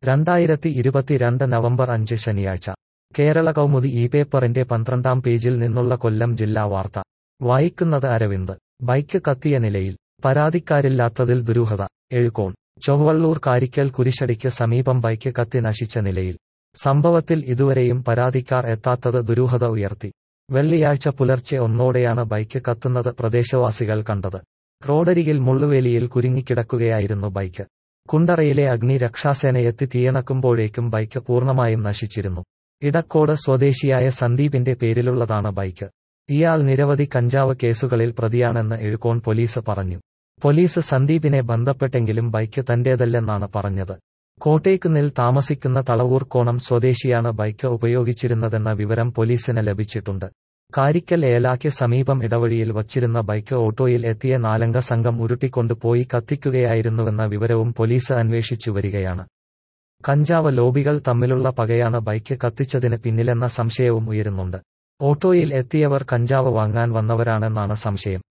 രണ്ടായിരത്തി ഇരുപത്തിരണ്ട് നവംബർ അഞ്ച് ശനിയാഴ്ച കേരള കൗമുദി ഈ പേപ്പറിന്റെ പന്ത്രണ്ടാം പേജിൽ നിന്നുള്ള കൊല്ലം ജില്ലാ വാർത്ത വായിക്കുന്നത് അരവിന്ദ് ബൈക്ക് കത്തിയ നിലയിൽ പരാതിക്കാരില്ലാത്തതിൽ ദുരൂഹത എഴുകോൺ ചൊവ്വള്ളൂർ കാരിക്കൽ കുരിശടിക്ക് സമീപം ബൈക്ക് കത്തി നശിച്ച നിലയിൽ സംഭവത്തിൽ ഇതുവരെയും പരാതിക്കാർ എത്താത്തത് ദുരൂഹത ഉയർത്തി വെള്ളിയാഴ്ച പുലർച്ചെ ഒന്നോടെയാണ് ബൈക്ക് കത്തുന്നത് പ്രദേശവാസികൾ കണ്ടത് റോഡരികിൽ മുള്ളുവേലിയിൽ കുരുങ്ങിക്കിടക്കുകയായിരുന്നു ബൈക്ക് കുണ്ടറയിലെ അഗ്നി രക്ഷാസേനയെത്തി തീയണക്കുമ്പോഴേക്കും ബൈക്ക് പൂർണ്ണമായും നശിച്ചിരുന്നു ഇടക്കോട് സ്വദേശിയായ സന്ദീപിന്റെ പേരിലുള്ളതാണ് ബൈക്ക് ഇയാൾ നിരവധി കഞ്ചാവ് കേസുകളിൽ പ്രതിയാണെന്ന് എഴുകോൺ പോലീസ് പറഞ്ഞു പോലീസ് സന്ദീപിനെ ബന്ധപ്പെട്ടെങ്കിലും ബൈക്ക് തന്റേതല്ലെന്നാണ് പറഞ്ഞത് കോട്ടേക്കുന്നിൽ താമസിക്കുന്ന തളവൂർ കോണം സ്വദേശിയാണ് ബൈക്ക് ഉപയോഗിച്ചിരുന്നതെന്ന വിവരം പോലീസിന് ലഭിച്ചിട്ടുണ്ട് കാരിക്കൽ ഏലാക്ക് സമീപം ഇടവഴിയിൽ വച്ചിരുന്ന ബൈക്ക് ഓട്ടോയിൽ എത്തിയ നാലംഗ സംഘം ഉരുട്ടിക്കൊണ്ടുപോയി കത്തിക്കുകയായിരുന്നുവെന്ന വിവരവും പോലീസ് അന്വേഷിച്ചു വരികയാണ് കഞ്ചാവ് ലോബികൾ തമ്മിലുള്ള പകയാണ് ബൈക്ക് കത്തിച്ചതിന് പിന്നിലെന്ന സംശയവും ഉയരുന്നുണ്ട് ഓട്ടോയിൽ എത്തിയവർ കഞ്ചാവ് വാങ്ങാൻ വന്നവരാണെന്നാണ് സംശയം